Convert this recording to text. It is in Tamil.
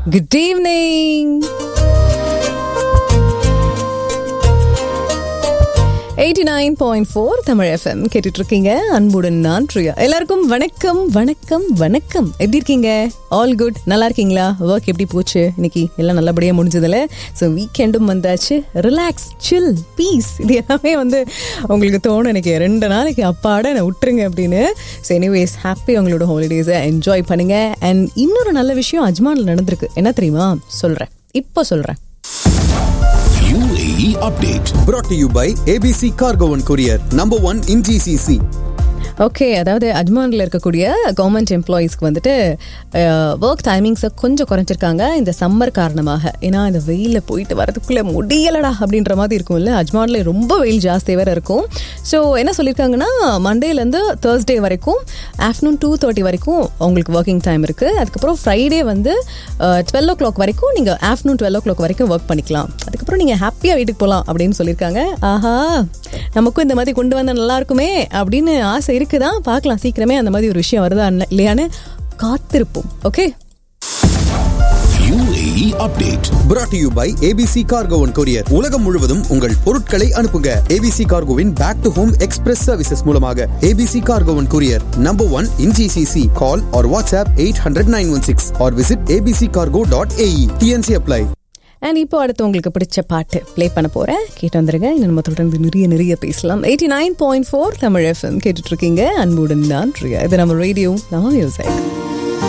Good evening eighty nine point four Tamil FM கேட்டுட்டு இருக்கீங்க அன்புடன் நான் பிரியா எல்லாருக்கும் வணக்கம் வணக்கம் வணக்கம் எப்படி இருக்கீங்க ஆல் குட் நல்லா இருக்கீங்களா ஒர்க் எப்படி போச்சு இன்னைக்கு எல்லாம் நல்லபடியாக முடிஞ்சதில்ல ஸோ வீக்கெண்டும் வந்தாச்சு ரிலாக்ஸ் சில் பீஸ் இது எல்லாமே வந்து உங்களுக்கு தோணும் எனக்கு ரெண்டு நாளைக்கு அப்பாட என்னை விட்டுருங்க அப்படின்னு ஸோ எனிவேஸ் ஹாப்பி உங்களோட ஹாலிடேஸை என்ஜாய் பண்ணுங்க அண்ட் இன்னொரு நல்ல விஷயம் அஜ்மானில் நடந்திருக்கு என்ன தெரியுமா சொல்கிறேன் இப்போ சொல்கிறேன் UAE update. brought to you by ABC Cargo and Courier, number one in GCC. Okay அதாவது அஜ்மானில் இருக்கக்கூடிய கவர்மெண்ட் எம்ப்ளாயீஸ்க்கு வந்துட்டு ஒர்க் டைமிங்ஸை கொஞ்சம் குறைச்சிருக்காங்க இந்த சம்மர் காரணமாக ஏன்னா இந்த வெயிலில் போயிட்டு வரதுக்குள்ளே முடியலடா அப்படின்ற மாதிரி இருக்கும்ல அஜ்மானில் ரொம்ப வெயில் ஜாஸ்தி வேறு இருக்கும் ஸோ என்ன சொல்லியிருக்காங்கன்னா மண்டேலேருந்து தேர்ஸ்டே வரைக்கும் ஆஃப்டர்நூன் டூ தேர்ட்டி வரைக்கும் உங்களுக்கு ஒர்க்கிங் டைம் இருக்குது அதுக்கப்புறம் ஃப்ரைடே வந்து டுவெல் ஓ கிளாக் வரைக்கும் நீங்கள் afternoon twelve o'clock work ஒர்க் பண்ணிக்கலாம் அதுக்கப்புறம் நீங்கள் ஹாப்பியாக வீட்டுக்கு போகலாம் அப்படின்னு சொல்லியிருக்காங்க ஆஹா நமக்கும் இந்த மாதிரி கொண்டு வந்தால் நல்லா இருக்குமே அப்படின்னு ஆசை இருக்குதா பார்க்கலாம் சீக்கிரமே அந்த மாதிரி ஒரு விஷயம் வருதா இல்ல- இல்லையான்னு காத்திருப்போம் okay UAE update. brought to you by ABC Cargo and Courier. உலகம் முழுவதும் உங்கள் பொருட்களை அனுப்புங்க ABC Cargoவின் back to home express services மூலமாக ABC Cargo and Courier, number one in GCC. Call or WhatsApp 800-916 or visit abccargo.ae. TNC apply. And இப்போ அடுத்து உங்களுக்கு பிடிச்ச பாட்டு ப்ளே பண்ண போறேன் கேட்டு வந்துருங்க இன்னும் நம்ம தொடர்ந்து நிறைய நிறைய பேசலாம் eighty nine point four Tamil FM கேட்டுட்டு இருக்கீங்க அன்புடன் நான் பிரியா இது நம்ம ரேடியோ நம்ம மியூசிக்